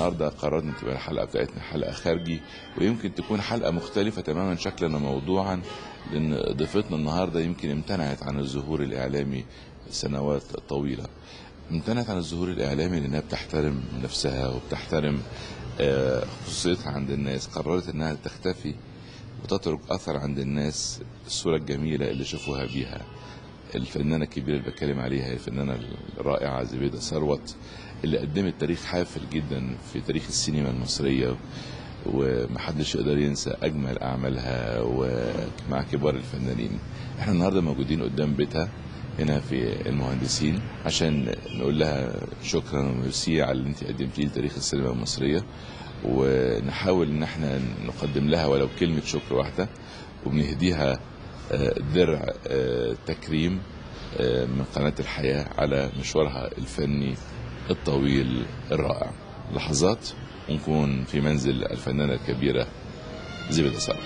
النهارده قررنا تبقى الحلقه بتاعتنا حلقه خارجي ويمكن تكون حلقه مختلفه تماما شكلا وموضوعا لان ضيفتنا النهارده يمكن امتنعت عن الظهور الاعلامي سنوات طويله. امتنعت عن الظهور الاعلامي لانها بتحترم نفسها وبتحترم آه، خصوصيتها عند الناس، قررت انها تختفي وتترك اثر عند الناس الصوره الجميله اللي شافوها بيها. الفنانه الكبيره اللي بتكلم عليها هي الفنانه الرائعه زبيده ثروت اللي قدمت تاريخ حافل جدا في تاريخ السينما المصريه ومحدش يقدر ينسى اجمل اعمالها ومع كبار الفنانين احنا النهارده موجودين قدام بيتها هنا في المهندسين عشان نقول لها شكرا وميرسي على اللي انت قدمتيه لتاريخ السينما المصريه ونحاول ان احنا نقدم لها ولو كلمه شكر واحده وبنهديها آه، درع آه، تكريم آه، من قناه الحياه على مشوارها الفني الطويل الرائع لحظات ونكون في منزل الفنانه الكبيره زبيده ثروت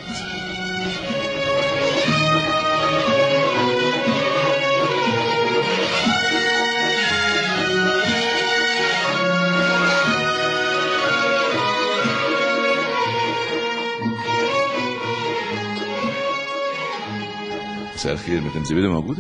مساء الخير مدام زبيده موجوده؟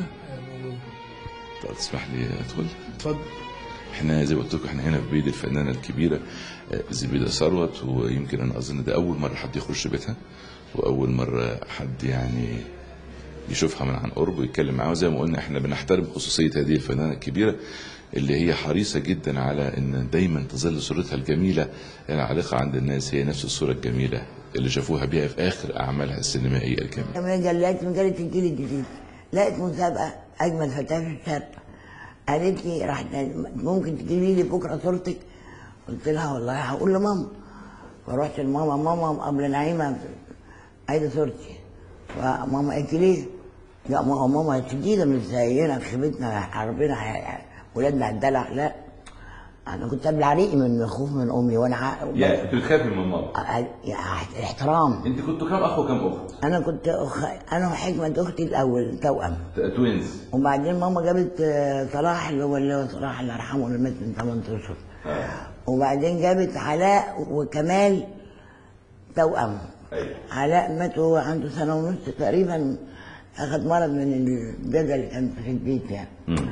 طب تسمح لي ادخل؟ اتفضل احنا زي ما قلت لكم احنا هنا في بيت الفنانه الكبيره آه، زبيده ثروت ويمكن انا اظن ده اول مره حد يخش بيتها واول مره حد يعني يشوفها من عن قرب ويتكلم معاها زي ما قلنا احنا بنحترم خصوصيه هذه الفنانه الكبيره اللي هي حريصه جدا على ان دايما تظل صورتها الجميله العالقه عند الناس هي نفس الصوره الجميله اللي شافوها بيها في اخر اعمالها السينمائيه الجميله. مجلات مجلة الجيل الجديد لقيت مسابقة أجمل فتاة في الشرق قالت لي راح ممكن تجيبي لي بكرة صورتك قلت لها والله هقول لماما فرحت لماما ماما قبل نعيمة عايزة صورتي فماما قالت لي ليه؟ لا ما- ماما شديدة مش زينا خيبتنا ربنا هي- ولادنا الدلع لا أنا كنت أبلع ريقي من الخوف من أمي وأنا ع- يعني كنت بتخافي من ماما ع- احترام انت كنتوا كام اخ وكام اخت؟ انا كنت أخ... انا وحكمه اختي الاول توأم توينز وبعدين ماما جابت آه، صلاح اللي هو اللي هو صلاح الله يرحمه اللي مات من 8 اشهر وبعدين جابت علاء وكمال توأم ايوه علاء مات وهو عنده سنه ونص تقريبا اخذ مرض من الجدل اللي كان في البيت يعني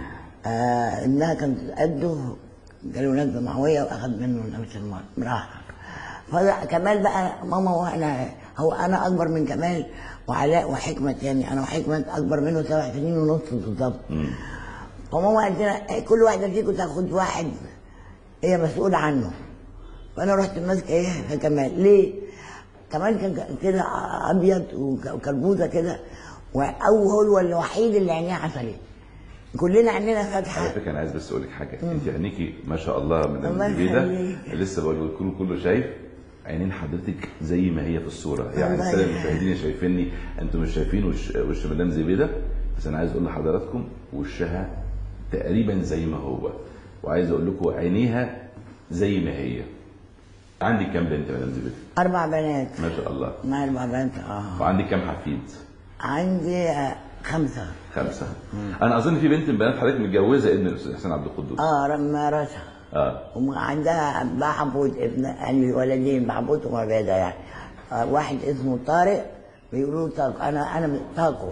آه انها كانت قده جاله نزله معويه واخذ منه نفس المرض راح فكمال بقى ماما وانا هو انا اكبر من كمال وعلاء وحكمه يعني انا وحكمه اكبر منه سبع سنين ونص بالظبط فماما قالت لنا كل واحده فيكم تاخد واحد هي مسؤوله عنه فانا رحت ماسكه ايه في كمال ليه؟ كمال كان كده ابيض وك- وكربوزه كده او هو الوحيد اللي عينيه عسلي كلنا عينينا على فاتحه فكره انا عايز بس اقول لك حاجه انت عينيكي ما شاء الله من الله الجديده يخليك. لسه بقول الكل كله شايف عينين حضرتك زي ما هي في الصوره يعني الله الساده يخليك. المشاهدين شايفيني انتم مش شايفين وش, وش مدام زبيده بس انا عايز اقول لحضراتكم وشها تقريبا زي ما هو وعايز اقول لكم عينيها زي ما هي عندك كام بنت يا مدام زبيده؟ اربع بنات ما شاء الله مع اربع بنات اه وعندك كام حفيد؟ عندي آه، خمسه خمسه انا اظن في بنت من بنات حضرتك متجوزه ابن الاستاذ حسين عبد القدوس اه رمى راسها اه وعندها بعبود ابن يعني ولدين بعبود وعباده يعني آه، واحد اسمه طارق بيقولوا طاق انا انا من طاقه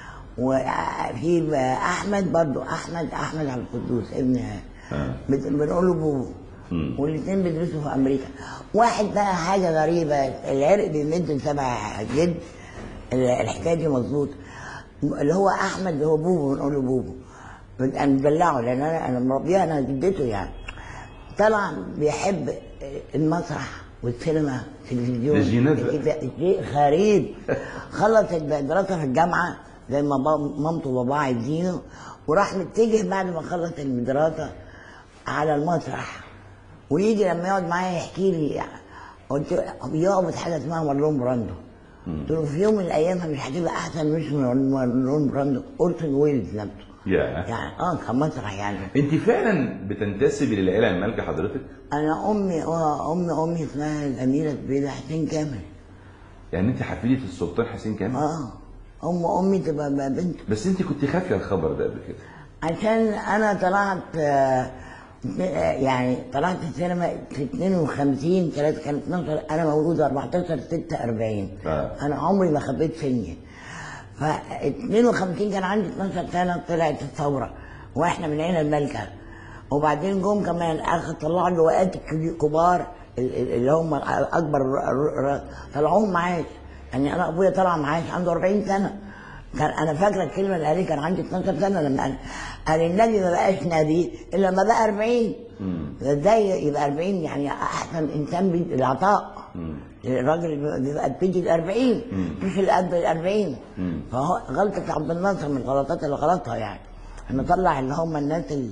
وفي بقى احمد برضو احمد احمد عبد القدوس ابن آه. بت- بنقول له بوبو مم. والاثنين بيدرسوا في امريكا واحد بقى حاجه غريبه العرق بيمد لسبع جد ال- الحكايه دي مظبوط اللي هو احمد اللي هو بوبو بنقول له بوبو انا مدلعه لان انا انا مربيه انا جدته يعني طلع بيحب المسرح والسينما التلفزيون ده جينات بقى. الكتاب- شيء غريب خلص الدراسه في الجامعه زي ما بابا- مامته وباباه عايزينه وراح متجه بعد ما خلص الدراسه على المسرح ويجي لما يقعد معايا يحكي لي قلت له بيقبض حاجه اسمها مارلون براندو قلت له في يوم من الايام مش هتبقى احسن مش من مارلون براندو اورسون ويلز نفسه يا يعني اه كمسرح يعني انت فعلا بتنتسبي للعيله المالكه حضرتك انا امي آه، امي امي اسمها الاميره زبيده حسين كامل يعني انت حفيده السلطان حسين كامل اه ام امي تبقى بنت بس انت كنت خافيه الخبر ده قبل كده عشان انا طلعت آه، يعني طلعت السينما في 52 3 كان 12 انا مولوده 14 6 40 آه. انا عمري ما خبيت فيلم ف 52 كان عندي 12 سنه طلعت الثوره واحنا من عين الملكه وبعدين جم كمان اخذ طلعوا اللواءات الكبي- كبار ال- ال- اللي هم اكبر ر- ر- ر- طلعوهم معاش يعني انا ابويا طلع معاش عنده 40 سنه كان انا فاكره الكلمه اللي قالها كان عندي 12 سنه لما قال قال النبي ما بقاش نبي الا لما بقى 40 ازاي يبقى 40 يعني احسن انسان بي- العطاء الراجل بيبقى بيجي ال 40 مش اللي قد ال 40 فهو غلطه عبد الناصر من الغلطات اللي غلطها يعني انه طلع اللي هم الناس ال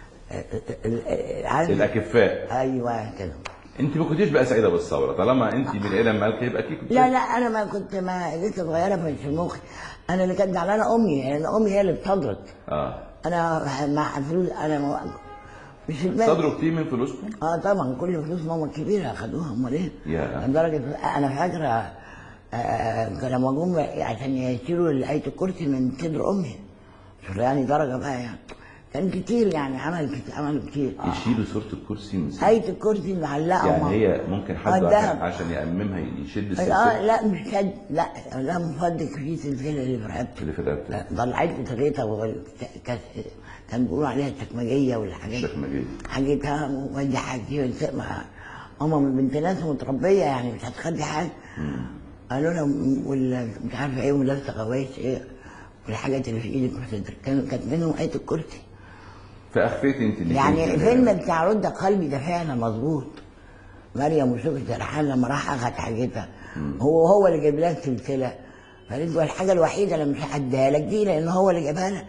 ال- ال- عارف الاكفاء ايوه كده انت ما كنتيش بقى سعيده بالثوره طالما انت من العيله المالكه يبقى اكيد كنت لا لا انا ما كنت ما لسه صغيره مش في مخي انا اللي كانت زعلانه امي لان امي هي اللي بتصدرت اه انا مع فلوس انا م- مش في دماغي صدروا كتير من فلوسكم اه طبعا كل فلوس ماما الكبيره اخدوها امال ايه؟ يا. لدرجه انا فاكره آه، كان لما جم عشان يشيلوا آية الكرسي من صدر امي شوف يعني درجه بقى يعني كان كتير يعني عمل كتير عمل كتير آه. يشيلوا صوره الكرسي من سنة. آية الكرسي معلقه يعني ماما. هي ممكن آه، حد عشان, الدهب. عشان يأممها يشد اه السلسله لا مش شد لا لا مفضل في سلسله اللي في رقبتي اللي في رقبتك طلعت لي تغيطه وال- كان كان بيقولوا عليها التكمجيه والحاجات الشكمجية. حاجتها ودي حاجتي ونسيت مع ماما من بنت ناس متربيه يعني مش هتخدي حاجه قالوا لها وال- مش عارفه ايه ولابسه غوايش ايه والحاجات اللي في ايدك وصدرك كانوا كانت منهم آية الكرسي فاخفيت انت انك يعني انت- الفيلم بتاع رد قلبي ده فعلا مظبوط مريم وشوفي سرحان لما راح اخد حاجتها هو هو اللي جايب لها السلسله فقالت له الحاجه الوحيده اللي مش هديها لك دي لان هو اللي جابها لها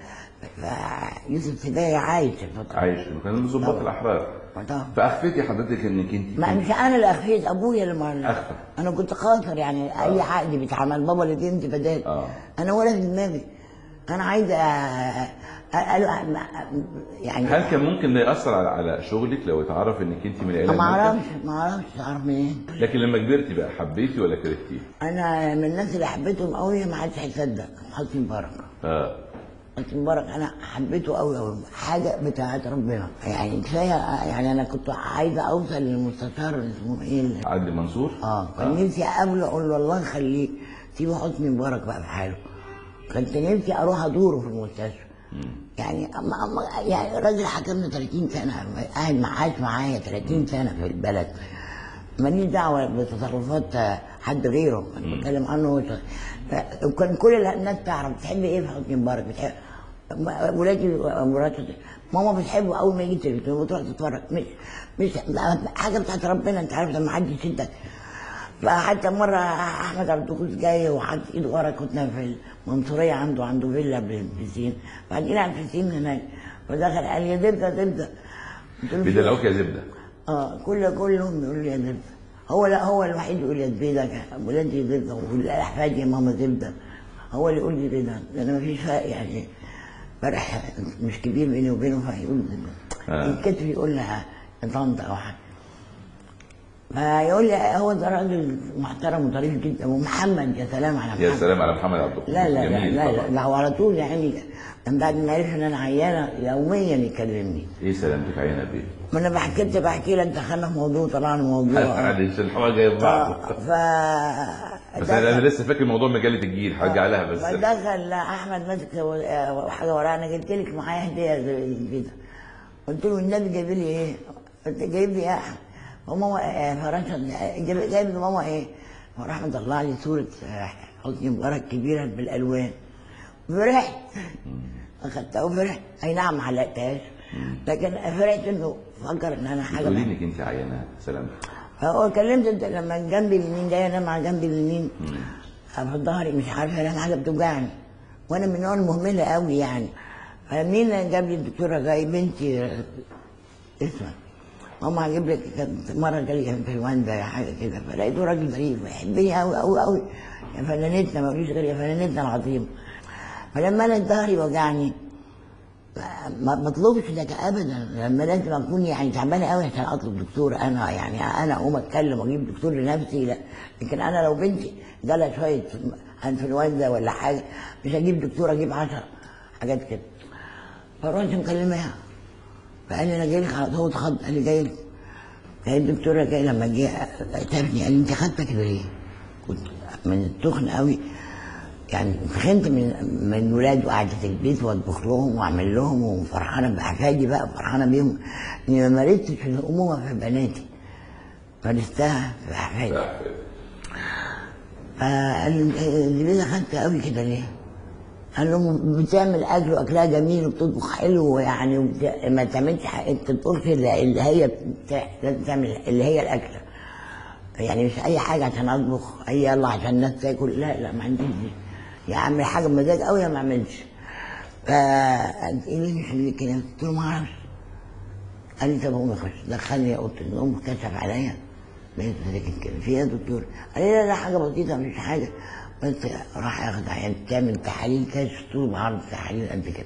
فيوسف سباعي عايش الفتره عايش كان من ضباط طبعا. الاحرار طبعا. فاخفيتي حضرتك انك انت ما مش انا اللي اخفيت ابويا اللي ما أخفى. انا كنت خاطر يعني اي عقد بيتعمل بابا اللي بيدي بدال آه. انا ولا في دماغي انا عايزه أ- أ- أ- يعني هل كان ممكن ده ياثر على على شغلك لو اتعرف انك انت من العيله ما المالكة؟ اعرفش ما اعرفش اعرف منين لكن لما كبرتي بقى حبيتي ولا كرهتي؟ انا من الناس اللي حبيتهم قوي ما حدش هيصدق حسني مبارك اه حسني مبارك انا حبيته قوي قوي حاجه بتاعت ربنا يعني كفايه يعني انا كنت عايزه اوصل للمستشار اللي اسمه ايه اللي- عدلي منصور؟ اه كان نفسي اقابله اقول له الله يخليك سيبه حسني مبارك بقى في حاله كنت نفسي اروح ازوره في المستشفى يعني أما أما يعني راجل حكمنا 30 سنه قاعد مع- عايش معايا 30 سنه في البلد ماليش دعوه بتصرفات حد غيره انا بتكلم عنه هو ف- وكان كل الناس تعرف بتحب ايه في حسني مبارك بتحب ولادي ومراتي ماما بتحبه اول ما يجي التلفزيون وتروح تتفرج مش مش حاجه بتاعت ربنا انت عارف لما حد يشدك فحتى مرة أحمد عبد القدوس جاي وحط إيده ورا كنا في المنصورية عنده عنده فيلا بالبسين بعدين على البسين هناك فدخل قال يا زبدة زبدة قلت له بيدلعوك يا زبده اه كل كلهم يقولوا لي يا زبدة هو لا هو الوحيد يقول لي زبدة ولادي زبدة والأحفاد يا ماما زبدة هو اللي يقول لي زبدة لأن ما فيش فرق يعني فرق مش كبير بيني وبينه فيقول زبدة آه. الكتف يقول لها طنطا أو حاجة فيقول لي هو ده راجل محترم وظريف جدا ومحمد يا سلام على محمد يا سلام على محمد عبد القدوس لا لا لا جميل لا, لا, طبعا لا هو على طول يعني من بعد ما عرف ان انا عيانه يوميا يكلمني ايه سلامتك عينه بيه؟ ما انا بحكي انت بحكي لك دخلنا في موضوع طلعنا موضوع معلش الحوار جاي في ف بعضه ف بس انا أنا لسه فاكر موضوع مجله الجيل هرجع لها بس فدخل احمد ماسك حاجه ورايا انا قلت لك معايا هديه زي كده قلت له النبي جايب لي ايه؟ قلت جايب لي ايه؟ وماما آه، فرنسا جايب جايب لماما ايه؟ وراح مطلع لي صوره آه، حسني مبارك كبيره بالالوان فرحت اخدتها وفرحت اي نعم ما علقتهاش لكن فرحت انه فكر ان انا حاجه قولي انك انت عيانه سلامتك فهو كلمت انت لما جنبي اليمين جاي انام على جنبي اليمين في ظهري مش عارفه انام حاجه بتوجعني وانا من النوع المهمله قوي يعني فمين جاب لي الدكتوره جاي بنتي آه، اسمها ماما هجيب لك كانت مره جالي انفلونزا حاجه كده فلقيته راجل غريب بيحبني قوي قوي قوي يا فنانتنا ما فيش غير يا فنانتنا العظيمه فلما انا ظهري وجعني ما بطلبش ده ابدا لما لازم اكون يعني تعبانه قوي عشان اطلب دكتور انا يعني انا اقوم اتكلم واجيب دكتور لنفسي لا لكن انا لو بنتي جالها شويه انفلونزا ولا حاجه مش هجيب دكتور اجيب 10 حاجات كده فرحت مكلماها فقال لي انا جاي لك على طول اتخض قال لي جاي لك هي الدكتوره جاي لما جه تابني قال لي انت خدتك كده ليه؟ كنت من التخن قوي يعني تخنت من من ولاد وقعدة البيت واطبخ لهم واعمل لهم وفرحانه باحفادي بقى فرحانه بيهم اني ما مارستش في الامومه في بناتي مارستها في احفادي فقال لي "إنت ليه خدت قوي كده ليه؟ قال لهم بتعمل اكل واكلها جميل وبتطبخ حلو يعني وبت... ما تعملش ح- انت تطبخش اللي اللي هي بتاع... لازم تعمل اللي هي الاكله يعني مش اي حاجه عشان اطبخ اي يلا عشان الناس تاكل لا لا ما عنديش دي يا اعمل حاجه بمزاج قوي يا ما اعملش فقال لي مش اللي كده قلت له ما اعرفش قال لي طب قوم اخش دخلني اوضه النوم كشف عليا لقيت ساكت كده في ايه يا دكتور؟ قال لي لا لا حاجه بسيطه مش حاجه بس راح ياخد عيان تعمل تحاليل كشف طول بعرض تحاليل قد كده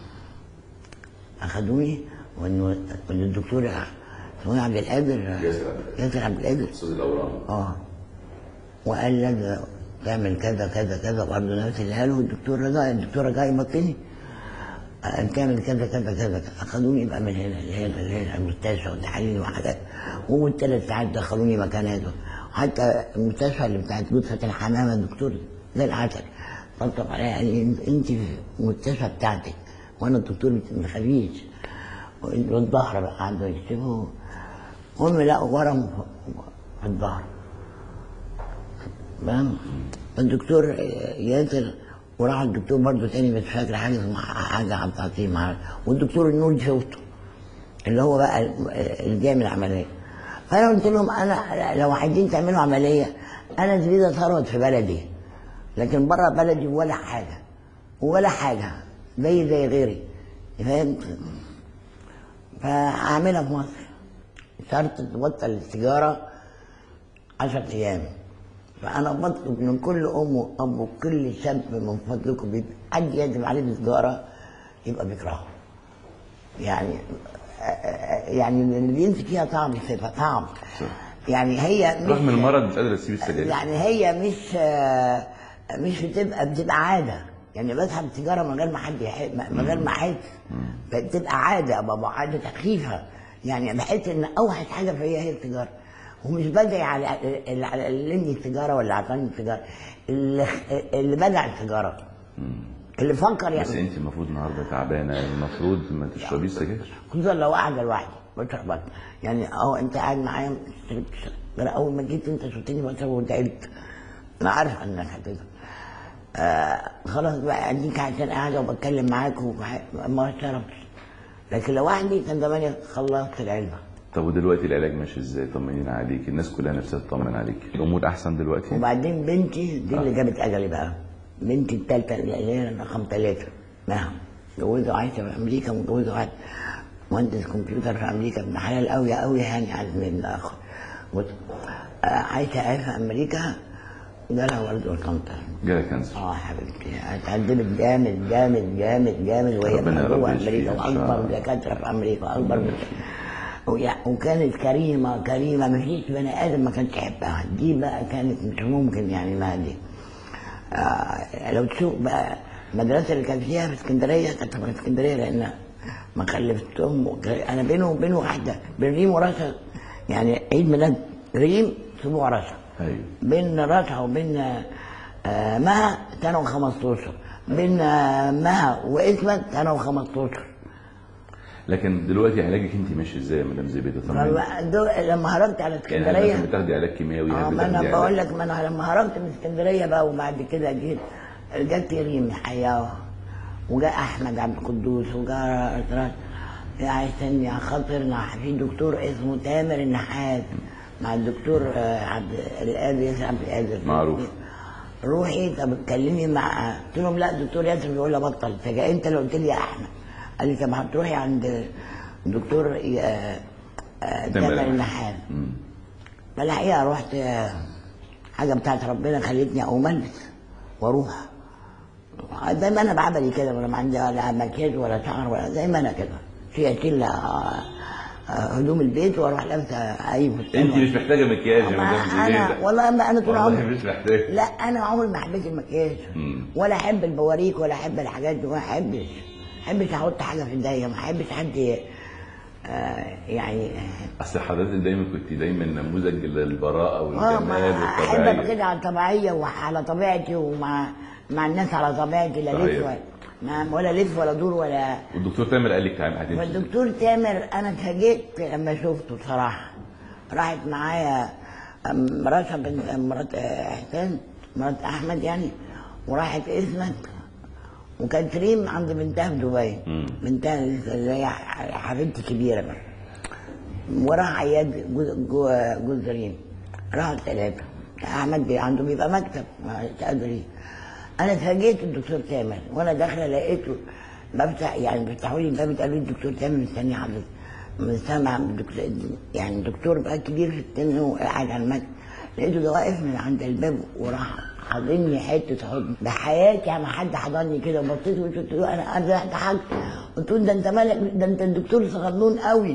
اخدوني وانه وإن الدكتور اسمه عبد القادر ياسر عبد القادر. ياسر عبد القادر استاذ الاورام اه وقال لازم تعمل كذا كذا كذا برضه نفس اللي قاله الدكتور رجاء الدكتور رجاء يمطني قال تعمل كذا كذا كذا كذا اخذوني بقى من هنا اللي هي اللي هي المستشفى وتحاليل وحاجات والثلاث ساعات دخلوني مكاناته حتى المستشفى اللي بتاعت لطفة الحمامة الدكتور زي العسل طبطب عليها قال لي "أنت- انت في المستشفى بتاعتك وانا الدكتور ما خفيش والظهر بقى قعدوا يكتبوا هم لقوا ورم في الظهر تمام الدكتور ياسر وراح الدكتور برضه تاني مش فاكر حاجه اسمها حاجه عبد العظيم معاه والدكتور النور شفته اللي هو بقى اللي جاي من العمليه فانا قلت لهم انا لو عايزين تعملوا عمليه انا زبيده ثروت في بلدي لكن بره بلدي ولا حاجه ولا حاجه زي زي غيري فهمت فاعملها في مصر شرط تبطل السيجاره 10 ايام فانا بطلب من كل ام واب وكل شاب من فضلكم بيبقى حد يجب عليه بالسيجاره يبقى بيكرهه يعني يعني اللي بيمسك فيها طعم الصفه طعم يعني هي مش رغم المرض مش قادر اسيب السجاير يعني هي مش آه، مش بتبقى بتبقى عاده يعني بسحب السيجاره من غير ما حد يحس من غير ما احس بتبقى عاده بابا عاده خفيفه يعني بحس ان اوحش حاجه فيا هي السيجاره ومش بدعي على اللي علمني السيجاره ولا عطاني السيجاره اللي اللي بدع السيجاره اللي فكر بس يعني انت المفروض النهارده تعبانه المفروض ما تشربيش سجاير خصوصا لو قاعده لوحدي بشرب يعني اهو انت قاعد معايا شربت سيجارة. اول ما جيت انت شفتني بشرب وتعبت انا عارف انك هتقدر آه خلاص بقى اديك عشان قاعده وبتكلم معاك وبح- ما شربتش لكن لوحدي كان زماني خلصت العلبه طب ودلوقتي العلاج ماشي ازاي طمنينا عليك الناس كلها نفسها تطمن عليك الامور احسن دلوقتي وبعدين بنتي دي اللي جابت اجلي بقى بنتي الثالثه اللي هي رقم ثلاثه نعم متجوزه وعايشه في امريكا متجوزه واحد مهندس كمبيوتر في امريكا ابن حلال قوي قوي يعني عن من الاخر وت- آه، عايشه عايشه في امريكا جالها ولد وطنطا جالك كانسر اه حبيبتي اتعذبت جامد جامد جامد جامد وهي ربنا يا رب جوه يشفيها امريكا إن شاء واكبر الله. دكاتره في امريكا اكبر من ويع- وكانت كريمه كريمه ما فيش بني ادم ما كانش يحبها دي بقى كانت مش ممكن يعني ما دي آه لو تشوف بقى المدرسه اللي كانت فيها في اسكندريه كانت في اسكندريه لان ما خلفتهم وك- انا بينه وبين واحده بين ريم ورشا يعني عيد ميلاد ريم اسبوع رشا ايوه بين رشا وبين آه، مها سنه و15 بين آه، مها واسمت سنه و15 لكن دلوقتي علاجك انت ماشي ازاي يا مدام زبيده طمنينا لما هربت على يعني هل اسكندريه مثلا بتاخدي علاج كيماوي اه هل ما انا بتاخدي بقول علاج لك ما انا لما هربت من اسكندريه بقى وبعد كده جيت جت ريم الحقيقه وجاء احمد عبد القدوس وجاء أسرار عشان يا خاطرنا في دكتور اسمه تامر النحاس مع الدكتور آه، عبد القادر ياسر عبد القادر معروف. روحي طب اتكلمي مع قلت لهم لا الدكتور ياسر بيقول لي بطل فجاء انت اللي قلت لي يا احمد قال لي طب هتروحي عند الدكتور آه، آه، تامر تامر النحاس مم. فالحقيقه رحت آه، حاجه بتاعت ربنا خلتني اقوم البس واروح زي ما انا بعملي كده ولا ما عندي ولا مكياج ولا شعر ولا زي ما انا كده في اشيل آه، آه، هدوم البيت واروح لابسه اي فستان انت مش محتاجه مكياج يا ما مدام انا زبيده والله ما انا طول والله عمري مش محتاج لا انا عمري ما حبيت المكياج مم. ولا احب البواريك ولا احب الحاجات دي ما احبش ما احبش احط حاجه في ايديا ما احبش حد ي- آه يعني اصل حضرتك دايما كنت دايما نموذج للبراءه اه ما والجمال احب والطبيعيه كده على طبيعيه وعلى طبيعتي ومع مع الناس على طبيعتي لا لف صحيح. ولا ما- ولا لف ولا دور ولا والدكتور تامر قال لك هتمشي فالدكتور تامر انا اتفاجئت لما شفته بصراحه راحت معايا أم- مراتها بنت مرات آه، احسان مرات احمد يعني وراحت اسمت وكانت ريم عند بنتها في دبي مم. بنتها اللي هي حبيبتي كبيره بقى وراح عياد جوز جو- جوز ريم راحوا الثلاثه احمد بي عنده بيبقى مكتب مش قادر إيه. انا اتفاجئت الدكتور تامر وانا داخله لقيته بفتح يعني بيفتحوا لي الباب قالوا لي الدكتور تامر مستني حضرتك مستمع الدكتور يعني الدكتور بقى كبير في السن وقاعد على المكتب لقيته ده واقف من عند الباب وراح حاضني حته حضن بحياتي ما حد حضني كده وبصيت وقلت له انا انا ضحكت قلت له ده انت مالك ده انت الدكتور صغنون قوي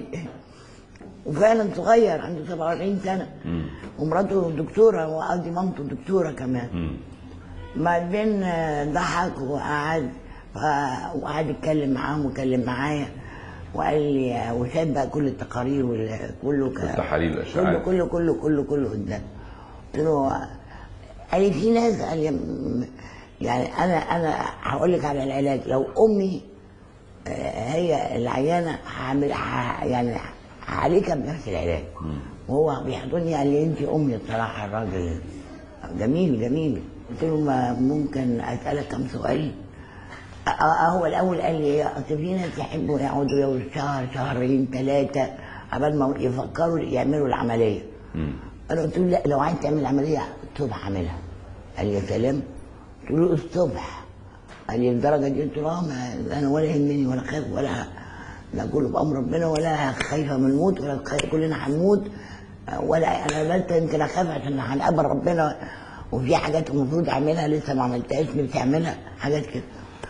وفعلا صغير عنده 47 سنه ومراته دكتوره وقصدي مامته دكتوره كمان مم. بعدين آه، ضحك وقعد ف- وقعد يتكلم معاهم واتكلم معايا وقال لي آه، وساب بقى كل التقارير وكله والتحاليل كله والاشعاعات كله كله كله كله قدام قلت له قال لي في ناس قال لي م- يعني انا انا هقول لك على العلاج لو امي آه، هي العيانه هعمل ه- يعني هعالجها بنفس العلاج وهو بيحضني قال لي انت امي بصراحه الراجل جميل جميل قلت له ما ممكن اسالك كم سؤال آه، آه، هو الاول قال لي اصل في ناس يحبوا يقعدوا يوم شهر شهرين ثلاثه قبل ما يفكروا يعملوا العمليه مم. انا قلت له لا لو عايز تعمل عمليه الصبح اعملها قال لي يا سلام قلت له الصبح قال لي الدرجه دي قلت له آه، ما انا ولا يهمني ولا خايف ولا لا كله بامر ربنا ولا خايفه من الموت ولا خايف كلنا هنموت آه، ولا انا بس يمكن اخاف عشان هنقابل ربنا وفي حاجات المفروض اعملها لسه ما عملتهاش نفسي اعملها حاجات كده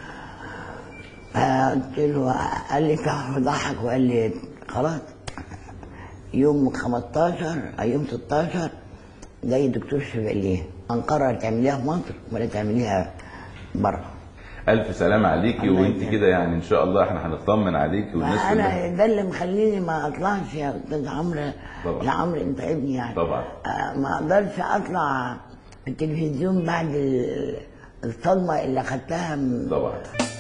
فقلت له قال لي صح ضحك وقال لي خلاص يوم 15 أو يوم 16 جاي الدكتور شباليه هنقرر تعمليها في مصر ولا تعمليها بره الف سلام عليكي الله وانت يسلمك. كده يعني ان شاء الله احنا هنطمن عليكي والناس كلها فانا ده اللي مخليني ما اطلعش يا استاذ عمرو طبعا. يا عمرو انت ابني يعني طبعا. آه، ما اقدرش اطلع في التلفزيون بعد ال- الصدمه اللي اخدتها من طبعا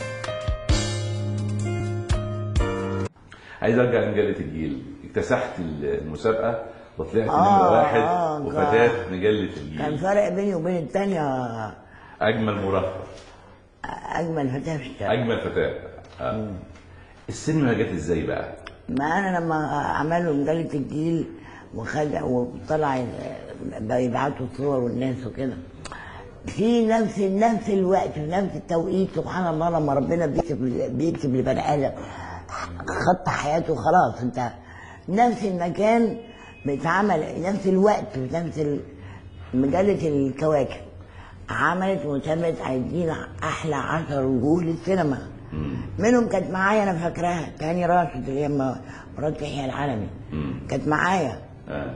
عايز ارجع لمجله الجيل اكتسحت المسابقه وطلعت آه، نمره واحد آه، وفتاه كان- مجله كان الجيل فرق بيني وبين الثانيه اجمل مرافقه اجمل فتاه في الشارع اجمل فتاه آه. السينما جت ازاي بقى؟ ما انا لما عملوا مجله الجيل وخد وطلع بقى يبعتوا صور والناس وكده في نفس نفس الوقت في نفس التوقيت سبحان الله لما ربنا بيكتب بيكتب لبني ادم خط حياته خلاص انت نفس المكان بيتعمل نفس الوقت في نفس ال- مجله الكواكب عملت مسابقه عايزين احلى عشر وجوه للسينما منهم كانت معايا انا فاكراها تاني راشد اللي هي م- مرات يحيى العالمي مم. كانت معايا آه.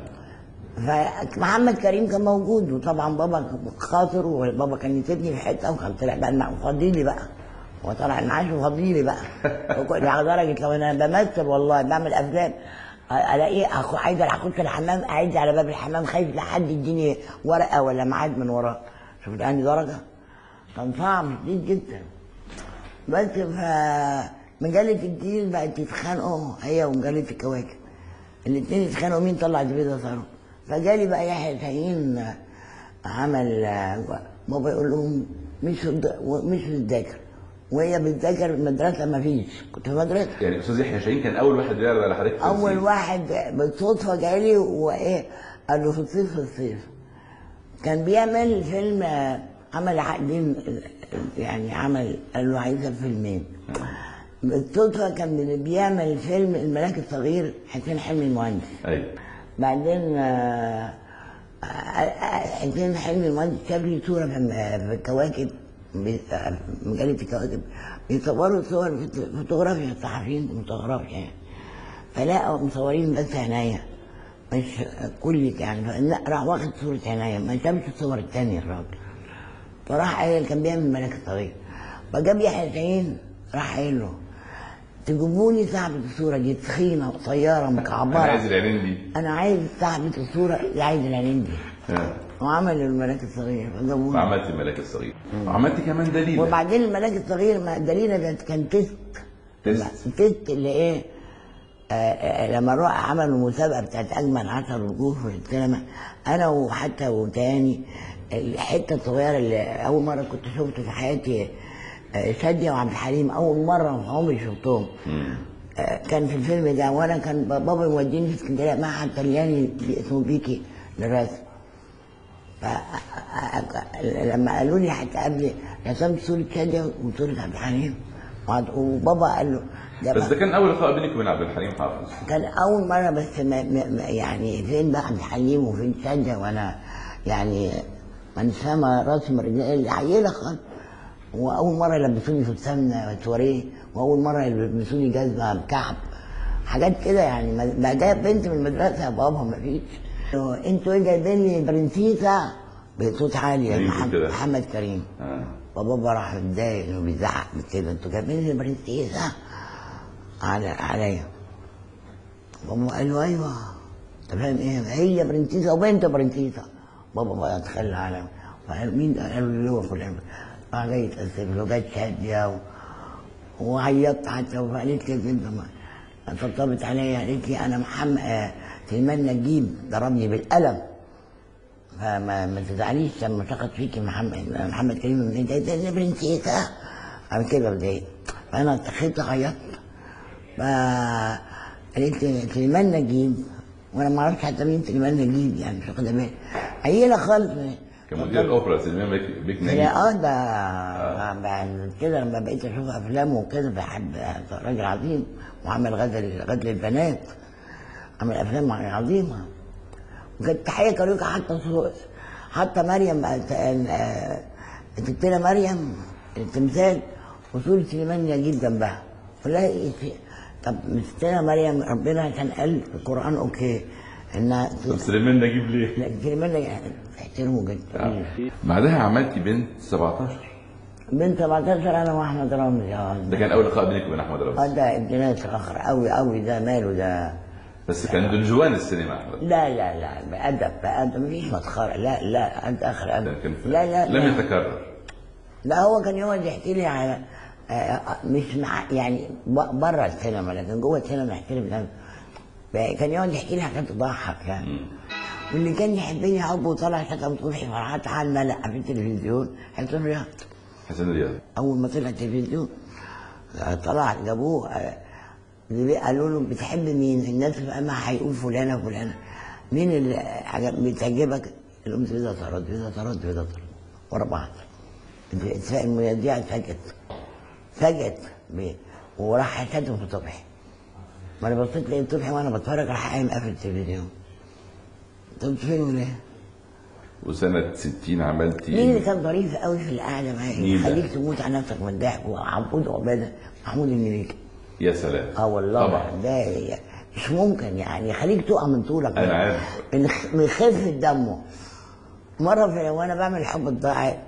فمحمد كريم كان موجود وطبعا بابا كان خاطر وبابا كان يسيبني في حته وكان طلع بقى المع- فاضيلي بقى هو طلع المعاش وفاضيلي بقى وكنت على درجه لو انا بمثل والله بعمل افلام الاقي اخو عايز اخش الحمام قاعد على باب الحمام خايف لحد يديني ورقه ولا ميعاد من وراه شفت عندي درجه كان صعب شديد جدا بس ف مجلة الجيل بقت يتخانقوا هي ومجلة الكواكب الاثنين يتخانقوا مين طلع البيضة صاروخ فجالي بقى يحيى شاهين عمل بابا يقول لهم مش مش بتذاكر وهي بتذاكر المدرسة ما فيش كنت في مدرسة يعني استاذ يحيى شاهين كان اول واحد بيعرض على حضرتك أول تمثيل. واحد بالصدفة جالي وإيه قال له في الصيف في الصيف كان بيعمل فيلم آه، عمل عقدين آه، يعني عمل قال له عايزة فيلمين بالصدفة كان بيعمل فيلم الملاك الصغير حسين حلمي المهندس ايوه بعدين آه، آه، آه، حسين حلمي المهندس شاف لي صورة في في الكواكب بي- آه، مجلة الكواكب بيصوروا صور فوت- فوتوغرافيا الصحفيين فوتوغرافيا يعني فلقوا مصورين بس عناية مش كل يعني فلا راح واخد صورة عناية ما شافش الصور التانية الراجل فراح قايل كان بيعمل ملك الصغير فجاب يحيى شاهين راح قايل له تجيبوا لي صاحبة الصورة دي تخينة قصيرة انا عايز مكعبرة العينين دي أنا عايز صاحبة الصورة اللي عايز العينين دي آه. وعملوا الملاك الصغير فجابوا لي. وعملت الملاك الصغير وعملت كمان دليل وبعدين الملاك الصغير ما دليلة ده كان تيست تيست. تيست اللي ايه آه آه لما روح عملوا مسابقة بتاعت أجمل عشر وجوه في السينما أنا وحتى وتاني الحتة الصغيرة اللي أول مرة كنت شفته في حياتي آه شادية وعبد الحليم أول مرة في عمري شفتهم آه كان في الفيلم ده وأنا كان بابا موديني في اسكندرية معهد طلياني اسمه بيكي للرسم فلما قالوا لي هتقابلي رسمت صورة شادية وصورة عبد الحليم وقعد- وبابا قال له ده بس بقى- ده كان اول لقاء بينك وبين عبد الحليم حافظ كان أول مرة بس ما ما ما يعني فين بقى عبد الحليم وفين شادية وأنا يعني من سما رسم رجال عيلة خالص وأول مرة يلبسوني فستان سواريه وأول مرة يلبسوني جزمة بكعب حاجات كده يعني ما ما جايب بنت من المدرسة يا بابا ما فيش انتوا ايه جايبين لي برنسيسة بصوت عالي يا مين محمد, كده؟ محمد كريم آه. فبابا راح متضايق انه بيزعق كده انتوا جايبين لي برنسيسة على عليا بابا قال له ايوه انت فاهم ايه هي برنسيسة وبنت برنسيسة بابا بقى اتخلى على فقال مين ده؟ قالوا لي هو فلان راح جاي يتأسف له جت شادية و... وعيطت حتى وقالت لي انت ما طبطبت عليا قالت لي انا محمد آه، سليمان نجيب ضربني بالقلم فما ما تزعليش لما سقط فيكي محمد محمد كريم من انت انت برنسيسة عم كده بداية فانا اتخذت عيطت فقالت لي سليمان نجيب وانا ما اعرفش حتى مين سليمان نجيب يعني مش واخده بالي عيله خالص كمدير الاوبرا سليمان بيك, بيك هي نجيب اه ده بعد كده لما بقيت اشوف افلامه وكده بحب راجل عظيم وعمل غزل غزل البنات عمل افلام عظيمه وكانت تحيه كاريوكا حتى صور حتى مريم بقت- آه، ستنا مريم التمثال وصورة سليمان نجيب جنبها فلا إيه في- طب ستنا مريم ربنا كان قال في القران اوكي انها طب سليمان نجيب ليه؟ لا سليمان نجيب احترمه جدا بعدها عملتي بنت 17 بنت 17 انا واحمد رمزي اه ده كان اول لقاء بينك وبين احمد اه رمزي ده ابن ناس اخر قوي قوي ده ماله ده بس كان دون جوان السينما احمد لا لا لا بأدب بأدب مفيش مسخرة لا لا أنت آخر ده أدب كان في- لا لا لم لا, يتكرر لا هو كان يقعد يحكي لي على آه، آه، مش مع يعني ب- بره السينما لكن جوه السينما يحكي لي بنفسه. كان يقعد يحكي لي حاجات تضحك يعني واللي كان يحبني حب وطلع شكل صبحي فرحات على الملأ في التلفزيون حسن رياض حسين رياض اول ما طلع التلفزيون آه، طلع جابوه آه، اللي قالوا له بتحب مين؟ الناس ما هيقول فلانه فلانه مين اللي عجب- بتعجبك؟ قال لهم بيضة طرد بيضة طرد بيضة طرد ورا بعض اتفاق المذيعة اتفاجئت اتفاجئت ب- وراح شتم في صبحي ما انا بصيت لقيت صبحي وانا بتفرج راح قايم قافل التلفزيون طب فين ليه؟ وسنة 60 عملتي مين اللي كان ظريف قوي في القعده معايا مين ده؟ يخليك تموت على نفسك من الضحك وعبود عباده محمود المليكي يا سلام اه والله طبعا ده مش ممكن يعني يخليك تقع من طولك أنا عارف. من خ- من خفه دمه مره في وانا بعمل الحب الضائع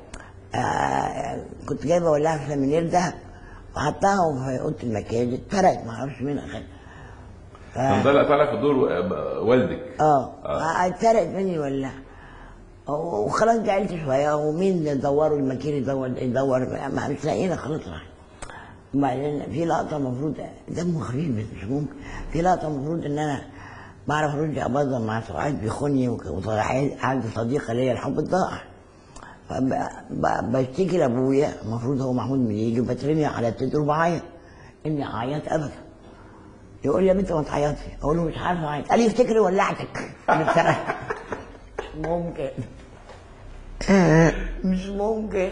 آه كنت جايبه ولاعه فلامينير ده وحطها في اوضه المكياج اتسرقت ما اعرفش مين اخدها كان طالع طالع في دور آه، والدك اه آه، اتسرقت مني ولا وخلاص زعلت شويه ومين دوروا المكير يدور يدور ما مش لاقينا خلاص راح وبعدين في لقطه المفروض دمه خفيف بس مش ممكن في لقطه المفروض ان انا بعرف ارد ابظم مع سعاد بيخوني وطلع عندي صديقه ليا الحب الضائع فب- ب- بشتكي لابويا المفروض هو محمود بيجي وبترمي على التدر وبعيط اني اعيط ابدا يقول لي يا بنت ما تعيطي اقول له مش عارف اعيط قال لي افتكري ولعتك مش ممكن مش ممكن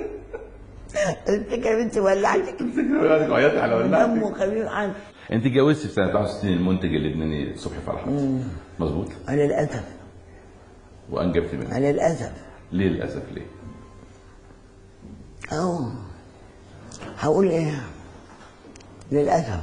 افتكر يا بنتي ولعتك فكرة عيطت على ولعتك دمه خفيف عنك انت اتجوزتي في سنة 61 المنتج اللبناني صبحي فرحات مظبوط انا للاسف وانجبتي منه انا للاسف ليه للاسف ليه؟ اهو هقول ايه للاسف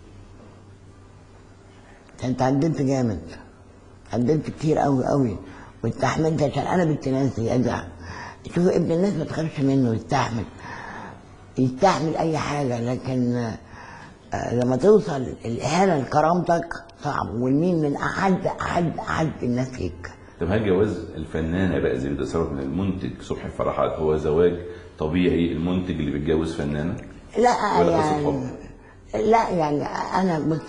انت عدلت جامد عدلت كتير قوي قوي واستحملت عشان انا بنت ناس يا جدع شوف ابن الناس ما تخافش منه يستحمل يستحمل اي حاجه لكن آه، لما توصل الاهانه لكرامتك صعب والمين من اعد اعد اعد الناس فيك طب هل جواز الفنانه بقى زي بتصرف من المنتج صبحي فرحات هو زواج طبيعي المنتج اللي بيتجوز فنانه؟ لا ولا قصة يعني حب؟ لا يعني انا بص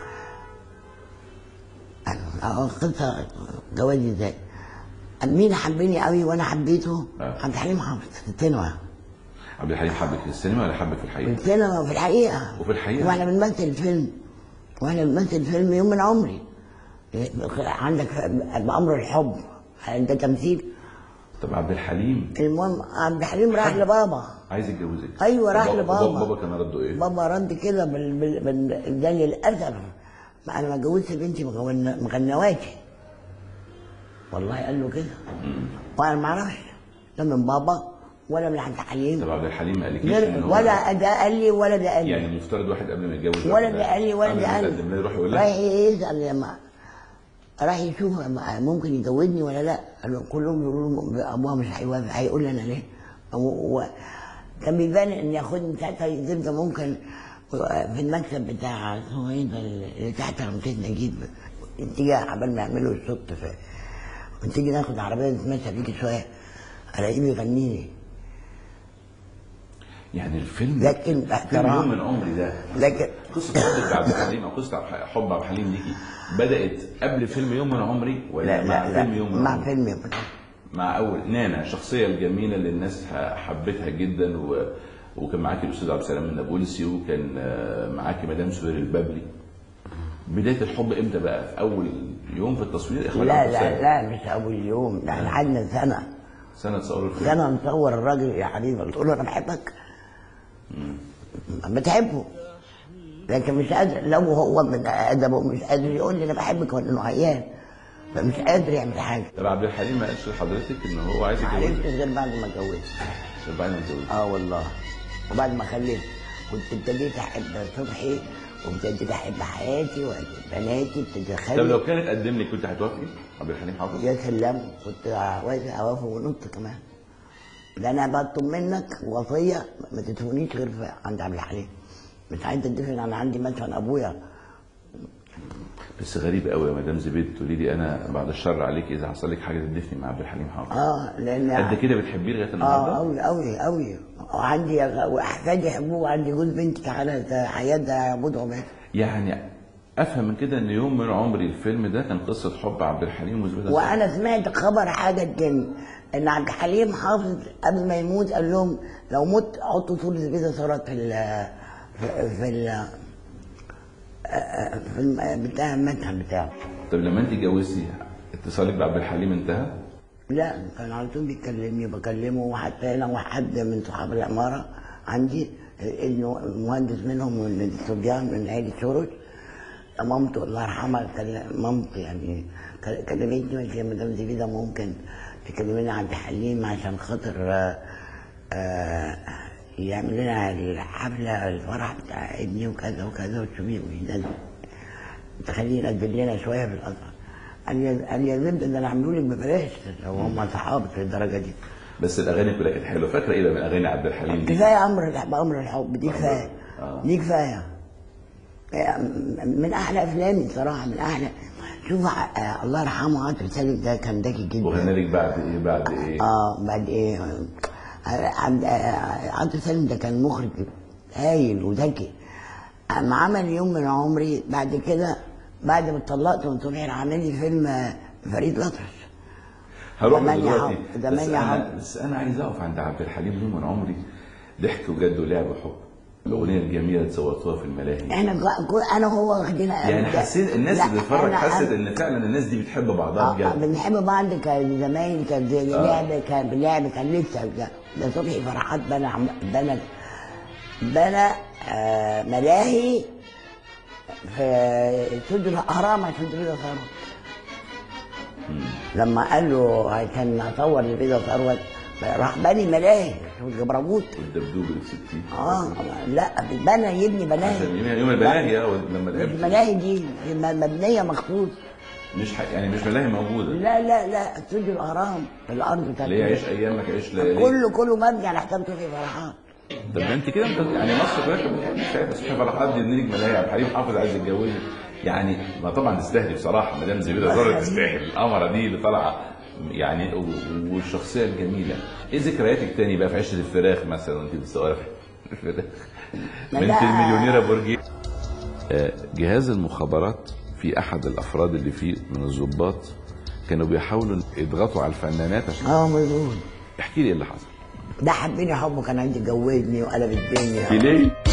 أنا- أهو قصه جوازي ازاي مين حبني قوي وانا حبيته آه. عبد الحليم حافظ في السينما عبد الحليم حبك في السينما ولا حبك في في الحقيقه؟ السينما وفي الحقيقه وفي الحقيقة؟ واحنا بنمثل فيلم واحنا بنمثل فيلم يوم من عمري عندك بأمر الحب ده تمثيل طب عبد الحليم المهم عبد الحليم راح لبابا عايز يتجوزك ايوه راح بابا- لبابا بابا كان رده ايه؟ بابا رد كده بال... بال... بال... ده للاسف ما انا ما اتجوزت بنتي مغن- مغنواتي والله قال له كده وانا ما اعرفش لا من بابا ولا من عبد الحليم طب عبد الحليم ما قالكيش غير ان هو ولا ده قال لي ولا ده قال لي يعني المفترض واحد قبل ما يتجوز ولا واحدة، ده قال لي ولا قبل ده ما قال يتقدم لها يروح يقول رايح لها يسال لما راح يشوف لما ممكن يجوزني ولا لا قالوا كلهم يقولوا له ابوها مش هيوافق هيقول لي انا ليه هو كان بيبان ان ياخدني ساعتها يقدر ممكن في المكتب بتاع اسمه ايه ده اللي تحت رمسيس نجيب تيجي عبال ما يعملوا الصوت ف تيجي ناخد عربيه نتمشى بيكي شويه الاقيه بيغني لي يعني الفيلم لكن فيلم باحترام. يوم من عمري ده لكن قصة حبك بعبد الحليم أو قصة حب عبد الحليم ليكي بدأت قبل فيلم يوم من عمري ولا لا مع لا فيلم لا يوم من مع عمري؟ فيلم يوم من مع أول نانا الشخصية الجميلة اللي الناس ح- حبتها جدا و... وكان معاكي الأستاذ عبد السلام النابلسي وكان آه، معاكي مدام سهير البابلي بداية الحب إمتى بقى؟ في أول يوم في التصوير إخراج لا عبد لا السلام. لا مش اول يوم ده احنا قعدنا سنه سنة تصور الفيلم سنه نصور الراجل يا حبيبي قلت له انا بحبك بتحبه لكن مش قادر لو هو من ادبه مش قادر يقول لي انا بحبك ولا انه عيان فمش قادر يعمل حاجه طب عبد الحليم ما قالش لحضرتك إن هو عايز ما عرفتش يتجوزك غير بعد ما اتجوزت طب بعد ما اتجوزك اه والله وبعد ما خلفت كنت ابتديت احب صبحي وابتديت احب حياتي وبناتي ابتديت طب اخلف لو كانت قدم لك كنت هتوافقي؟ عبد الحليم حافظ؟ يا سلام كنت عايز اوافق ونط كمان ده انا بطلب منك وصيه ما تدفنيش غير في عند عبد الحليم مش عايز تدفن انا عندي مثلا ابويا بس غريب قوي يا مدام زبيد تقولي لي انا بعد الشر عليك اذا حصل لك حاجه تدفني مع عبد الحليم حافظ اه لان قد كده بتحبيه لغايه اه النهارده؟ قوي قوي قوي وعندي واحفادي يحبوه وعندي جوز بنتي تعالى ده حياه ده يعبدهم هيك يعني افهم من كده ان يوم من عمري الفيلم ده كان قصه حب عبد الحليم وزبيده وانا سمعت خبر حاجه تاني ان عبد الحليم حافظ قبل ما يموت قال لهم لو مت حطوا صوره زبيده ثروت في ال في في ال في الم- بتاع المتحف بتاعه طب لما انت اتجوزتي اتصالك بعبد الحليم انتهى؟ لا كان على طول بيكلمني بكلمه وحتى هنا واحد من صحاب العماره عندي انه مهندس منهم من الصبيان من عيله شورش مامته الله يرحمها كل- مامتي يعني كل- كلمتني قالت لي يا مدام زبيده ممكن تكلمينا عبد الحليم عشان خاطر آه، آه، يعمل لنا الحفله الفرح بتاع ابني وكذا وكذا وتشوفيه وينزل تخلينا تجيب لنا شويه في الازهر قال لي قال لي يا زبده ده انا عاملوه لك ببلاش لو هم صحاب في الدرجه دي بس الاغاني كلها كانت حلوه فاكره ايه بقى من اغاني عبد الحليم دي؟ كفايه امر الحب امر الحب دي كفايه آه. دي كفايه من احلى افلامي صراحه من احلى شوف آه، الله يرحمه عاطف سالم ده كان ذكي جدا وغنى لك بعد ايه بعد ايه؟ اه بعد ايه آه، عبد- آه، عاطف سالم ده كان مخرج هايل وذكي اما عمل يوم من عمري بعد كده بعد ما اتطلقت من صبحي راح عامل لي فيلم آه، فريد الأطرش هروح زمان يا دلوقتي حب- زمان بس يا انا حب. بس انا عايز اقف عند عبد الحليم يوم من عمري ضحك وجد ولعب وحب الاغنيه الجميله اللي صورتوها في الملاهي احنا جا- جو- انا وهو واخدينها يعني حسيت الناس لا، اللي بتتفرج أنا- حست أنا- ان فعلا الناس دي بتحب بعضها آه، بجد بنحب بعض كزمايل كان لعب كان بنلعب كان لسه ده ده صبحي فرحات بنى عم- بنى بنى آه، ملاهي في استوديو الاهرام عشان تبيض ثروت لما قال له عشان اصور لبيض ثروت راح بني ملاهي في الجبرموت والدبدوب اللي في 60 اه لا بنى يبني ملاهي عشان يوم يوم الملاهي اه لما لعبت الملاهي دي مبنيه مخصوص مش ح... يعني مش ملاهي موجوده لا لا لا استوديو الاهرام الارض بتاعت اللي هي عيش ايامك عيش لياليك كله كله مبني على حساب توفيق فرحات طب ده انت كده انت يعني مصر كلها كانت بتحب ساعتها صبحي فرحات دي النجم اللي هي عبد الحليم حافظ عايز يتجوزها يعني ما طبعا تستاهل بصراحه مدام زبيده زهره تستاهل القمره دي اللي طالعه يعني و- والشخصيه الجميله ايه ذكرياتك تاني بقى في عشه الفراخ مثلا وانت بتصوري في الفراخ لا، بنت لا. المليونيره برجي آه، جهاز المخابرات في احد الافراد اللي فيه من الضباط كانوا بيحاولوا يضغطوا على الفنانات عشان اه مظبوط احكي لي ايه اللي حصل ده حبني حبه كان عايز يتجوزني وقلب الدنيا ليه